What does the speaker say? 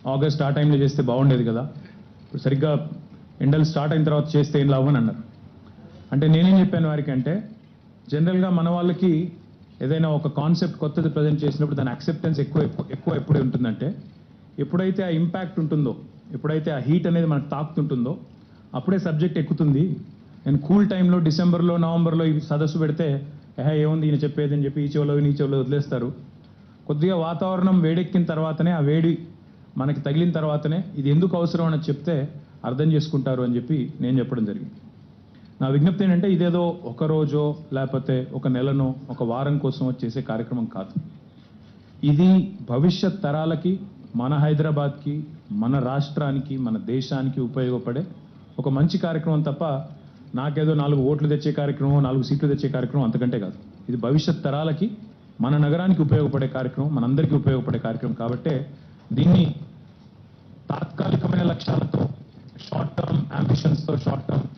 August ఆ టైంలో చేస్తే బాగుండేది కదా ఇప్పుడు సరిగ్గా ఎండలు స్టార్ట్ అయిన తర్వాత చేస్తే ఏం లాభం అని అన్నారు అంటే నేనేం చెప్పాను వారికి అంటే జనరల్గా మన వాళ్ళకి ఏదైనా ఒక కాన్సెప్ట్ కొత్తది ప్రజెంట్ చేసినప్పుడు దాని అక్సెప్టెన్స్ ఎక్కువ ఎక్కువ- ఎక్కువ ఎప్పుడే ఉంటుందంటే ఎప్పుడైతే ఆ ఇంపాక్ట్ ఉంటుందో ఎప్పుడైతే ఆ హీట్ అనేది మనకు తాకుతుంటుందో అప్పుడే సబ్జెక్ట్ ఎక్కుతుంది నేను కూల్ టైంలో డిసెంబర్లో నవంబర్లో ఈ సదస్సు పెడితే ఏహే ఏముంది ఈయన చెప్పేది అని చెప్పి ఈ చెవులో ఈ చెవులో వదిలేస్తారు కొద్దిగా వాతావరణం వేడెక్కిన తర్వాతనే ఆ వేడి మనకి తగిలిన తర్వాతనే ఇది ఎందుకు అవసరం అని చెప్తే అర్థం చేసుకుంటారు అని చెప్పి నేను చెప్పడం జరిగింది నా విజ్ఞప్తి ఏంటంటే ఇదేదో ఒక రోజో లేకపోతే ఒక నెలనో ఒక వారం కోసం చేసే కార్యక్రమం కాదు ఇది భవిష్యత్ తరాలకి మన హైదరాబాద్కి మన రాష్ట్రానికి మన దేశానికి ఉపయోగపడే ఒక మంచి కార్యక్రమం తప్ప నాకేదో నాలుగు ఓట్లు తెచ్చే కార్యక్రమం నాలుగు సీట్లు తెచ్చే కార్యక్రమం అంతకంటే కాదు ఇది భవిష్యత్ తరాలకి మన నగరానికి ఉపయోగపడే కార్యక్రమం మనందరికీ ఉపయోగపడే కార్యక్రమం కాబట్టే దీన్ని తాత్కాలికమైన లక్ష్యాలతో షార్ట్ టర్మ్ అంబిషన్స్తో షార్ట్ టర్మ్